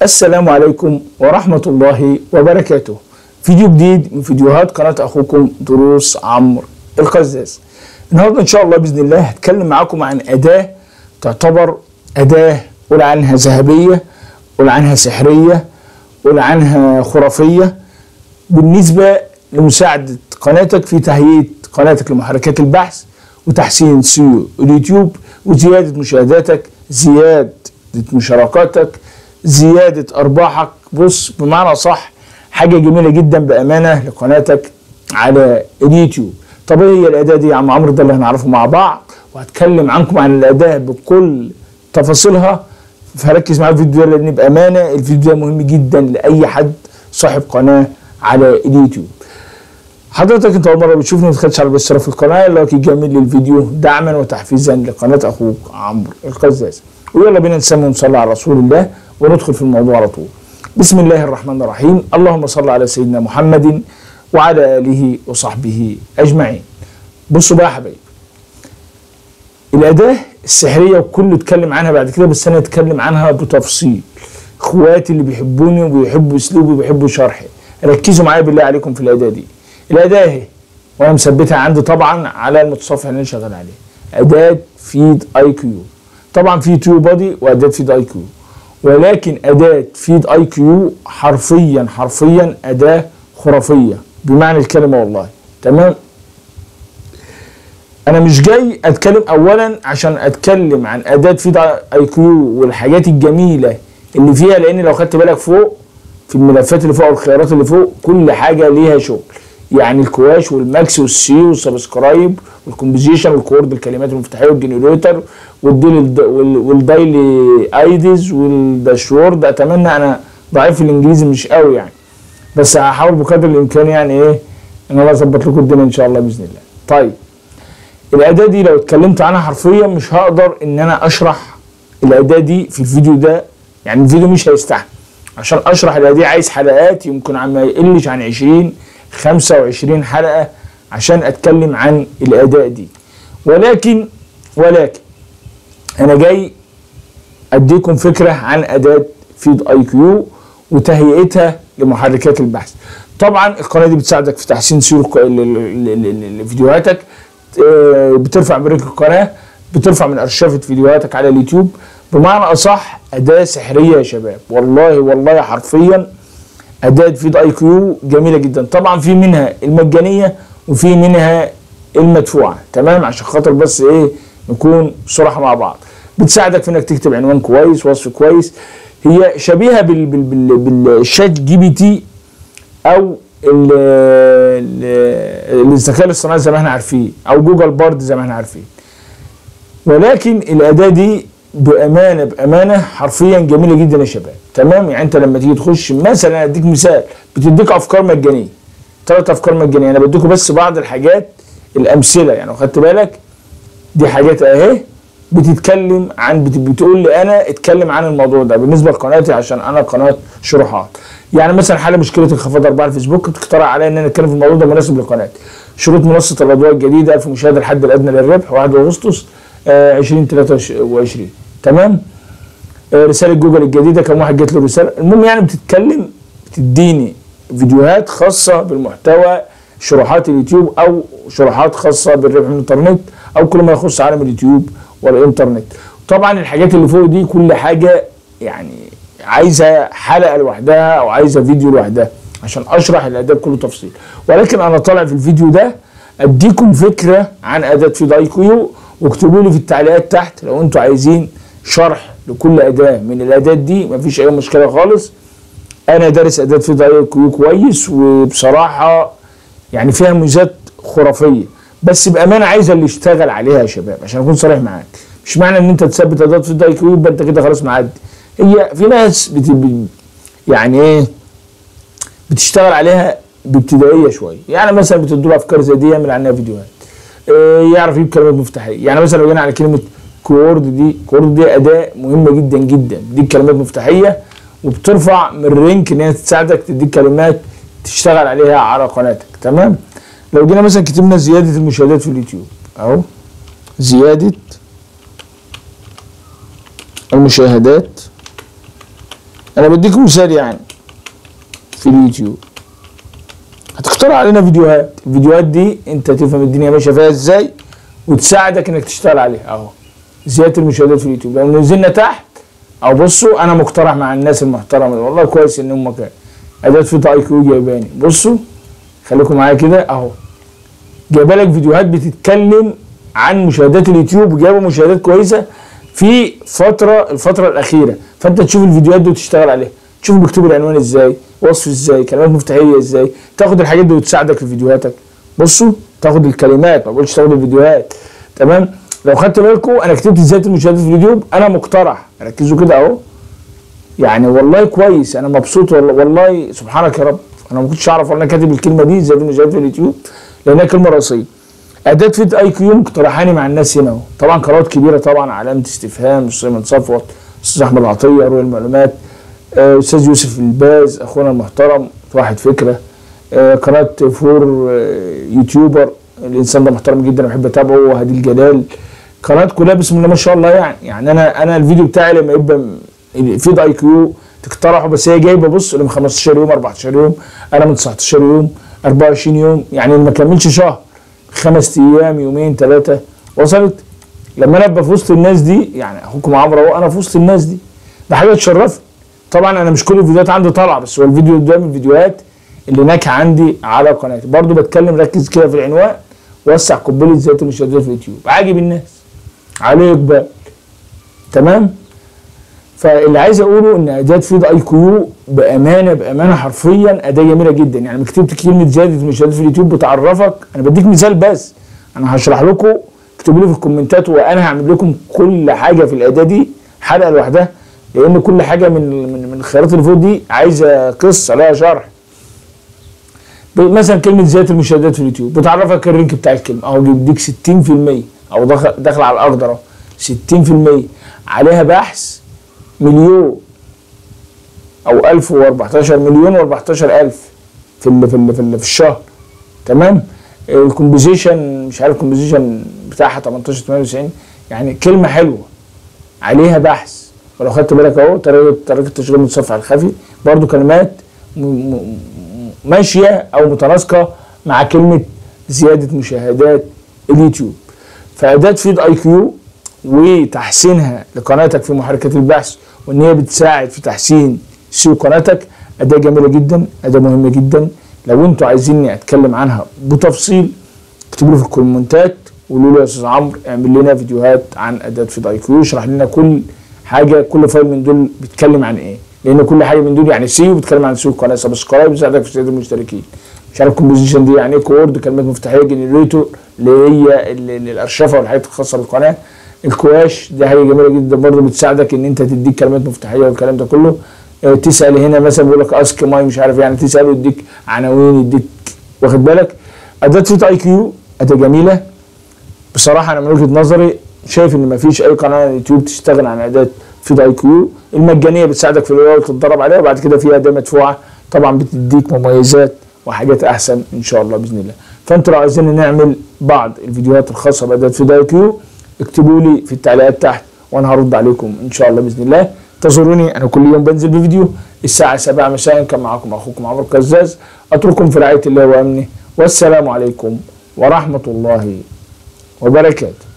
السلام عليكم ورحمة الله وبركاته فيديو جديد من فيديوهات قناة أخوكم دروس عمرو القزاز النهاردة إن شاء الله بإذن الله هتكلم معاكم عن أداة تعتبر أداة قول عنها ذهبية قول عنها سحرية قول عنها خرافية بالنسبة لمساعدة قناتك في تهيئة قناتك لمحركات البحث وتحسين سيو اليوتيوب وزيادة مشاهداتك زيادة مشاركاتك زيادة أرباحك بص بمعنى صح حاجة جميلة جدا بأمانة لقناتك على اليوتيوب طب ايه هي الأداة دي يا عم عمرو ده اللي هنعرفه مع بعض وهتكلم عنكم عن الأداة بكل تفاصيلها فركز معايا في الفيديو ده لأن بأمانة الفيديو ده مهم جدا لأي حد صاحب قناة على اليوتيوب حضرتك انت اول مره بتشوفني ما تخدش على الاشتراك في القناه لايك جميل للفيديو دعما وتحفيزا لقناه اخوك عمرو القزاز ويلا بينا نسمي ونصلي على رسول الله وندخل في الموضوع على طول بسم الله الرحمن الرحيم اللهم صل على سيدنا محمد وعلى اله وصحبه اجمعين بصوا بقى يا حبايبي الاداه السحريه وكل اتكلم عنها بعد كده بس انا اتكلم عنها بتفصيل اخواتي اللي بيحبوني وبيحبوا اسلوبي وبيحبوا شرحي ركزوا معايا بالله عليكم في الاداه دي الاداه اهي وانا مثبتها عندي طبعا على المتصفح اللي انا شغال عليه اداه فيد اي كيو طبعا في تيو بادي واداه فيد اي كيو ولكن اداه فيد اي كيو حرفيا حرفيا اداه خرافيه بمعنى الكلمه والله تمام انا مش جاي اتكلم اولا عشان اتكلم عن اداه فيد اي كيو والحاجات الجميله اللي فيها لان لو خدت بالك فوق في الملفات اللي فوق والخيارات اللي فوق كل حاجه ليها شغل يعني الكواش والماكس والسي والسبسكرايب والكومبوزيشن والكورد الكلمات المفتاحيه والجنريتور والديل والدايلي ايديز والداشورد اتمنى انا ضعيف في الانجليزي مش قوي يعني بس هحاول بقدر الامكان يعني ايه ان الله يظبط لكم الدنيا ان شاء الله باذن الله طيب الاداه دي لو اتكلمت عنها حرفيا مش هقدر ان انا اشرح الاداه دي في الفيديو ده يعني الفيديو مش هيستحمل عشان اشرح الاداه دي عايز حلقات يمكن عم ما يقلش عن 20 25 حلقة عشان اتكلم عن الاداء دي ولكن ولكن انا جاي اديكم فكرة عن اداة فيد اي كيو وتهيئتها لمحركات البحث طبعا القناة دي بتساعدك في تحسين سير فيديوهاتك بترفع بريك القناة بترفع من ارشفة فيديوهاتك على اليوتيوب بمعنى اصح اداة سحرية يا شباب والله والله حرفيا اداه فيد اي كيو جميله جدا طبعا في منها المجانيه وفي منها المدفوعه تمام عشان خاطر بس ايه نكون صراحه مع بعض بتساعدك في انك تكتب عنوان كويس وصف كويس هي شبيهه بال بال بال بالشات جي بي تي او الذكاء الاصطناعي زي ما احنا عارفين او جوجل بارد زي ما احنا عارفين ولكن الاداه دي بامانه بامانه حرفيا جميله جدا يا شباب تمام يعني انت لما تيجي تخش مثلا اديك مثال بتديك افكار مجانيه ثلاث افكار مجانيه انا بديكم بس بعض الحاجات الامثله يعني خدت بالك دي حاجات اهي بتتكلم عن بت... بتقول لي انا اتكلم عن الموضوع ده بالنسبه لقناتي عشان انا قناه شروحات يعني مثلا حل مشكله انخفاض ارباح الفيسبوك بتقترح عليا ان انا اتكلم في الموضوع ده مناسب لقناتي شروط منصه الاضواء الجديده 1000 مشاهده الحد الادنى للربح 1 اغسطس آه 2023 تمام آه رساله جوجل الجديده كم واحد جات له رساله المهم يعني بتتكلم بتديني فيديوهات خاصه بالمحتوى شروحات اليوتيوب او شروحات خاصه بالربح من الانترنت او كل ما يخص عالم اليوتيوب والانترنت طبعا الحاجات اللي فوق دي كل حاجه يعني عايزه حلقه لوحدها او عايزه فيديو لوحدها عشان اشرح الاداء بكل تفصيل ولكن انا طالع في الفيديو ده اديكم فكره عن اداه فيد اي كيو واكتبوا لي في التعليقات تحت لو انتوا عايزين شرح لكل اداه من الاداه دي مفيش اي مشكله خالص انا دارس اداه فيد اي كيو كويس وبصراحه يعني فيها ميزات خرافيه بس بامانه عايزه اللي يشتغل عليها يا شباب عشان اكون صريح معاك مش معنى ان انت تثبت اداه فيد اي كيو يبقى انت كده خلاص معدي هي في ناس بت... يعني ايه بتشتغل عليها بابتدائيه شويه يعني مثلا بتدوا له افكار زي دي يعمل عنها فيديوهات إيه يعرف يجيب كلمات مفتاحيه يعني مثلا لو جينا على كلمه كورد دي كورد دي اداه مهمه جدا جدا دي كلمات مفتاحيه وبترفع من الرينك ان هي تساعدك تديك كلمات تشتغل عليها على قناتك تمام لو جينا مثلا كتبنا زياده المشاهدات في اليوتيوب اهو زياده المشاهدات انا بديك مثال يعني في اليوتيوب هتقترح علينا فيديوهات الفيديوهات دي انت تفهم الدنيا ماشيه فيها ازاي وتساعدك انك تشتغل عليها اهو زياده المشاهدات في اليوتيوب لو نزلنا تحت او بصوا انا مقترح مع الناس المحترمه دي. والله كويس ان هم كده اداه فيتا اي كيو جايباني بصوا خليكم معايا كده اهو جايبه لك فيديوهات بتتكلم عن مشاهدات اليوتيوب وجايبه مشاهدات كويسه في فتره الفتره الاخيره فانت تشوف الفيديوهات دي وتشتغل عليها تشوف بيكتبوا العنوان ازاي وصف ازاي كلمات مفتاحيه ازاي تاخد الحاجات دي وتساعدك في فيديوهاتك بصوا تاخد الكلمات ما بقولش تاخد الفيديوهات تمام لو خدت بالكم انا كتبت ازاي المشاهدات في اليوتيوب انا مقترح ركزوا كده اهو يعني والله كويس انا مبسوط والله, والله سبحانك يا رب انا ما كنتش اعرف انا كاتب الكلمه دي ازاي المشاهدات في اليوتيوب لانها كلمه رئيسيه اداه فيت اي كيو مقترحاني مع الناس هنا اهو طبعا قنوات كبيره طبعا علامه استفهام استاذ ايمن صفوت استاذ احمد عطيه روي المعلومات آه، استاذ يوسف الباز اخونا المحترم واحد فكره آه، قناه فور آه، يوتيوبر الانسان ده محترم جدا بحب اتابعه وهادي الجلال قناه كلها بسم الله ما شاء الله يعني يعني انا انا الفيديو بتاعي لما يبقى م- فيد اي كيو تقترحه بس هي جايبه بص اللي من 15 يوم 14 يوم انا من 19 يوم 24 يوم يعني ما كملش شهر خمس ايام يومين ثلاثه وصلت لما انا ابقى في وسط الناس دي يعني اخوكم عمرو اهو انا في وسط الناس دي ده حاجه تشرفني طبعا انا مش كل الفيديوهات عندي طالعه بس هو الفيديو ده من الفيديوهات اللي ناجحه عندي على قناتي برضو بتكلم ركز كده في العنوان وسع قنبله ذات المشاهدات في اليوتيوب عاجب الناس عليه اقبال تمام فاللي عايز اقوله ان اداه فيد اي كيو بامانه بامانه حرفيا اداه جميله جدا يعني لما كتبت كلمه زياده المشاهدات في اليوتيوب بتعرفك انا بديك مثال بس انا هشرح لكم اكتبوا لي في الكومنتات وانا هعمل لكم كل حاجه في الاداه دي حلقه لوحدها لان كل حاجه من من من الخيارات اللي فوق دي عايزه قصه لها شرح ب- مثلا كلمه زياده المشاهدات في اليوتيوب بتعرفك الرينك بتاع الكلمه اهو بيديك 60% او داخل داخل على الاخضر اهو 60% عليها بحث مليون او 1014 مليون و14000 في ال في ال في, ال في الشهر تمام الكومبوزيشن مش عارف الكومبوزيشن بتاعها 18 98 يعني كلمه حلوه عليها بحث ولو خدت بالك اهو طريقه طريقه تشغيل المتصفح الخفي برضو كلمات م- م- ماشيه او متناسقه مع كلمه زياده مشاهدات اليوتيوب فاداه فيد اي كيو وتحسينها لقناتك في محركات البحث وان هي بتساعد في تحسين سيو قناتك اداه جميله جدا اداه مهمه جدا لو انتوا عايزيني اتكلم عنها بتفصيل اكتبوا لي في الكومنتات وقولوا لي يا استاذ عمرو اعمل لنا فيديوهات عن اداه فيد اي كيو اشرح لنا كل حاجه كل فايل من دول بيتكلم عن ايه لان كل حاجه من دول يعني سيو بيتكلم عن سيو القناه سبسكرايب بيساعدك في زياده المشتركين مش عارف الكومبوزيشن دي يعني ايه كورد كلمات مفتاحيه جنريتور اللي هي ال- ال- الارشفه والحاجات الخاصه بالقناه الكواش دي حاجه جميله جدا برضه بتساعدك ان انت تديك كلمات مفتاحيه والكلام ده كله آه، تسال هنا مثلا بيقول لك اسك ماي مش عارف يعني تساله يديك عناوين يديك واخد بالك اداه فيت اي كيو اداه جميله بصراحه انا من وجهه نظري شايف ان مفيش اي قناه على اليوتيوب تشتغل عن اداه فيد اي كيو المجانيه بتساعدك في الاول وتتدرب عليها وبعد كده في اداه مدفوعه طبعا بتديك مميزات وحاجات احسن ان شاء الله باذن الله فانتوا لو عايزين نعمل بعض الفيديوهات الخاصه باداه فيد اي كيو اكتبوا لي في التعليقات تحت وانا هرد عليكم ان شاء الله باذن الله انتظروني انا كل يوم بنزل بفيديو الساعه 7 مساء كان معكم اخوكم عمرو كزاز اترككم في رعايه الله وامنه والسلام عليكم ورحمه الله وبركاته